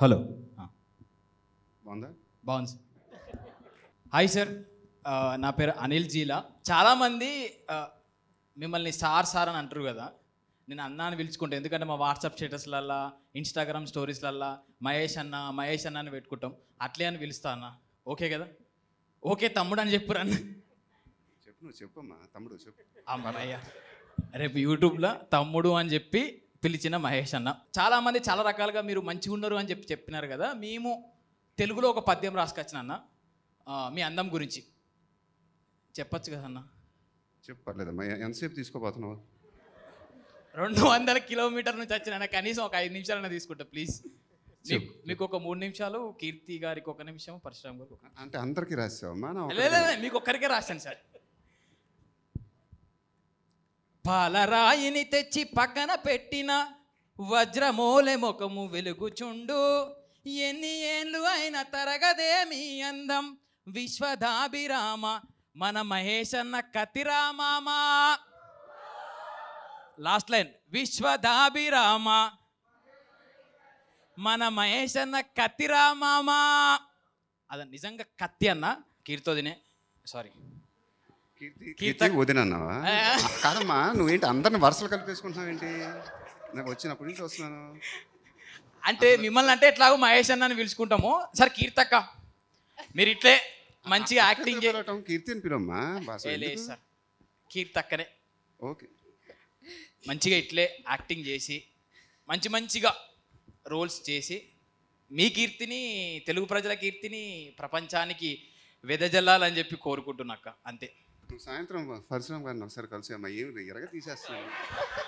Hello ఆ, బాగుందా బాగుంది సార్ హాయ్ సార్ ఆ, నా పేరు అనిల్ జీలా చాలామంది ఆ, మిమ్మల్ని సార్ సార్ అని అంటారు కదా నేను అన్న అని పిలుచుకుంటాను ఎందుకంటే మా వాట్సాప్ స్టేటస్లల్లా ఇన్స్టాగ్రామ్ స్టోరీస్లల్లా మహేష్ అన్న మహేష్ అన్న అని పెట్టుకుంటాం అట్లే అని పిలుస్తా అన్న ఓకే కదా ఓకే తమ్ముడు అని చెప్పురు అన్న చెప్పు నువ్వు చెప్పమ్మా తమ్ముడు చెప్పు అమ్మయ్య రేపు యూట్యూబ్లో తమ్ముడు అని చెప్పి పిలిచిన మహేష్ అన్న చాలామంది చాలా రకాలుగా మీరు మంచిగా ఉన్నారు అని చెప్పి చెప్పినారు కదా మేము తెలుగులో ఒక పద్యం రాసుకొచ్చిన అన్న ఆ, మీ అందం గురించి చెప్పొచ్చు కదా అన్న చెప్పు పర్లేదమ్మా ఎ- ఎంతసేపు తీసుకోబోతున్నావు రెండు వందల కిలోమీటర్ నుంచి వచ్చిన అన్న కనీసం ఒక ఐదు నిమిషాలన్నా తీసుకుంటా ప్లీజ్ మీకు మీకు ఒక మూడు నిమిషాలు కీర్తి గారికి ఒక నిమిషం పరశురామ్ గారికి ఒక అంటే అందరికీ రాసావమ్మా నా లే, లే, లే, మీకు ఒక్కరికే రాశాను సార్ పాలరాయిని తెచ్చి పక్కన పెట్టిన వజ్రమూలె ముఖము వెలుగుచుండు ఎన్ని ఏళ్ళు అయిన తరగదేమి అందం విశ్వదాభిరామ మన మహేష్ అన్న కతిరామామా లాస్ట్ లైన్ విశ్వదాభిరామ మన మహేష్ అన్న కత్తిరామామా అది నిజంగా కత్తి అన్న కీర్తోదినే సారీ కీర్తి కీర్త- కీర్తి వదినన్నావా ఆ. కాదమ్మా నువ్వేంటి అందరిని వరుసలు కలిపేసుకుంటున్నావు ఏంటి నాకు వచ్చినప్పటి నుంచి వస్తున్నాను అంటే మిమ్మల్ని అంటే ఎట్లాగో మహేష్ అన్నని పిలుచుకుంటాము సార్ కీర్తక్క మీరు ఇట్లే మంచిగా యాక్టింగ్ చే పిలవటం కీర్తిని పిలవమ్మా బాసు ఏ, లేదు సార్ కీర్తక్కనే ఓకే మంచిగా ఇట్లే యాక్టింగ్ చేసి మంచి మంచిగా రోల్స్ చేసి మీ కీర్తిని తెలుగు ప్రజల కీర్తిని ప్రపంచానికి వెదజల్లాలని చెప్పి కోరుకుంటున్నాక అంతే నువ్వు సాయంత్రం పరశురామ్ గారిని ఒకసారి కలిసి అమ్మా ఏమి ఎరగ తీసేస్తున్నాను